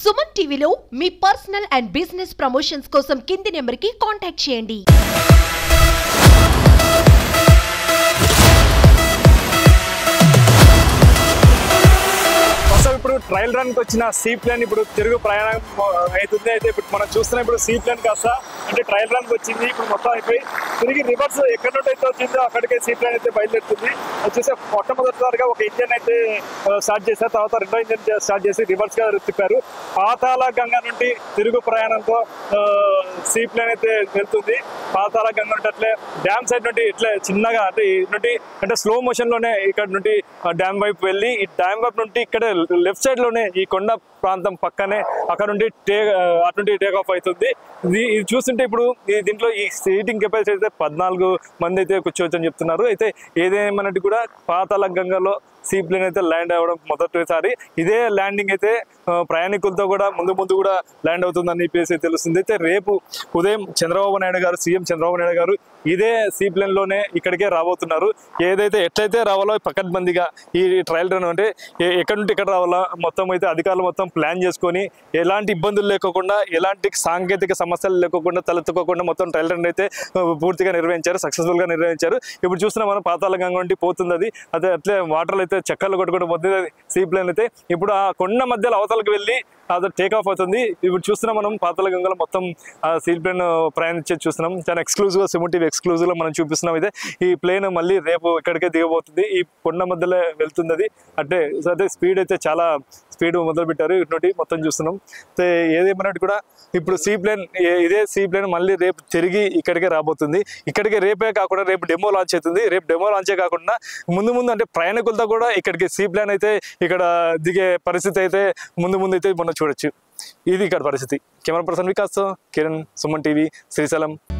సుమన్ టీవీలో మీ personal and business promotions కోసం కింది నెంబర్కి కాంటాక్ట్ చేయండి ప్రస్తుతం ఇప్పుడు ట్రయల్ రన్ కి వచ్చిన సీ ప్లేన్ ఇప్పుడు తిరుగు ప్రయాణం అవుతుంది అయితే ఇప్పుడు మనం చూస్తున్న ఇప్పుడు సీ ప్లేన్ కాస్త అంటే ట్రయల్ రన్ కి వచ్చింది ఇప్పుడు మొత్తం అయిపోయి తిరిగి రివర్స్ ఎక్కడ నుండి అయితే వచ్చిందో అక్కడికే సీ ప్లేన్ అయితే బయలుదేరుతుంది వచ్చేసి మొట్టమొదటిసారిగా ఒక ఇంజన్ అయితే స్టార్ట్ చేశారు తర్వాత రెండో ఇంజన్ స్టార్ట్ చేసి రివర్స్ గా తిప్పారు పాతాళ గంగ నుండి తిరుగు ప్రయాణంతో సీ ప్లేన్ అయితే వెళ్తుంది పాతాళ గంగ నుండి అట్లే డ్యామ్ సైడ్ నుండి ఇట్లా చిన్నగా అంటే ఈ నుండి అంటే స్లో మోషన్ లోనే ఇక్కడ నుండి డ్యామ్ వైపు వెళ్ళి ఈ డ్యామ్ వైపు నుండి ఇక్కడే లెఫ్ట్ సైడ్ లోనే ఈ కొండ ప్రాంతం పక్కనే అక్కడ నుండి టే అటు నుండి టేక్ ఆఫ్ అవుతుంది ఇది ఇది చూస్తుంటే ఇప్పుడు ఈ దీంట్లో ఈ సీటింగ్ కెపాసిటీ అయితే పద్నాలుగు మంది అయితే కూర్చోవచ్చు అని చెప్తున్నారు అయితే ఏదేమన్నట్టు కూడా పాతాళ గంగలో సీ ప్లేన్ అయితే ల్యాండ్ అవ్వడం మొదటిసారి ఇదే ల్యాండింగ్ అయితే ఆ, ప్రయాణికులతో కూడా ముందు ముందు కూడా ల్యాండ్ అవుతుందని చెప్పేసి తెలుస్తుంది అయితే రేపు ఉదయం చంద్రబాబు నాయుడు గారు సీఎం చంద్రబాబు నాయుడు గారు ఇదే సీ ప్లేన్ లోనే ఇక్కడికే రాబోతున్నారు ఏదైతే ఎట్లయితే రావాలో పకడ్బందీగా ఈ ట్రయల్ రన్ అంటే ఏ- ఎక్కడి నుండి ఎక్కడ రావాలో మొత్తం అయితే అధికారులు మొత్తం ప్లాన్ చేసుకొని ఎలాంటి ఇబ్బందులు లేకోకుండా ఎలాంటి సాంకేతిక సమస్యలు లేకోకుండా తలెత్తుకోకుండా మొత్తం ట్రయల్ రన్ అయితే ఆ, పూర్తిగా నిర్వహించారు సక్సెస్ఫుల్ గా నిర్వహించారు ఇప్పుడు చూస్తున్నా మనం పాతాళ గంగ నుండి పోతుంది అది అదే అట్లే వాటర్లు అయితే చక్కర్లు కొట్టుకుంటూ పోతుంది అది సీ ప్లేన్ అయితే ఇప్పుడు ఆ కొండ మధ్యలో అవతలకు వెళ్ళి అది టేక్ ఆఫ్ అవుతుంది ఇప్పుడు చూస్తున్నాం మనం పాతాళ గంగలో మొత్తం ఆ సీ ప్లేన్ ప్రయాణించేది చూస్తున్నాం చాలా ఎక్స్క్లూజివ్ గా సిమ్ టీవీ ఎక్స్క్లూజివ్ లో మనం చూపిస్తున్నాం అయితే ఈ ప్లేన్ మళ్ళీ రేపు ఇక్కడికే దిగబోతుంది ఈ కొండ మధ్యలో వెళ్తుంది అది అంటే అదే స్పీడ్ అయితే చాలా స్పీడ్ మొదలు పెట్టారు ఇటు నుండి మొత్తం చూస్తున్నాం అయితే ఏదేమన్నట్టు కూడా ఇప్పుడు సీ ప్లేన్ ఇదే సీ ప్లేన్ మళ్ళీ రేపు తిరిగి ఇక్కడికే రాబోతుంది ఇక్కడికే రేపే కాకుండా రేపు డెమో లాంచ్ అవుతుంది రేపు డెమో లాంచే కాకుండా ముందు ముందు అంటే ప్రయాణికులతో కూడా ఇక్కడికి సీ ప్లేన్ అయితే ఇక్కడ దిగే పరిస్థితి అయితే ముందు ముందు అయితే మనం చూడొచ్చు ఇది ఇక్కడ పరిస్థితి camera person Vikas Kiran Suman TV Srisailam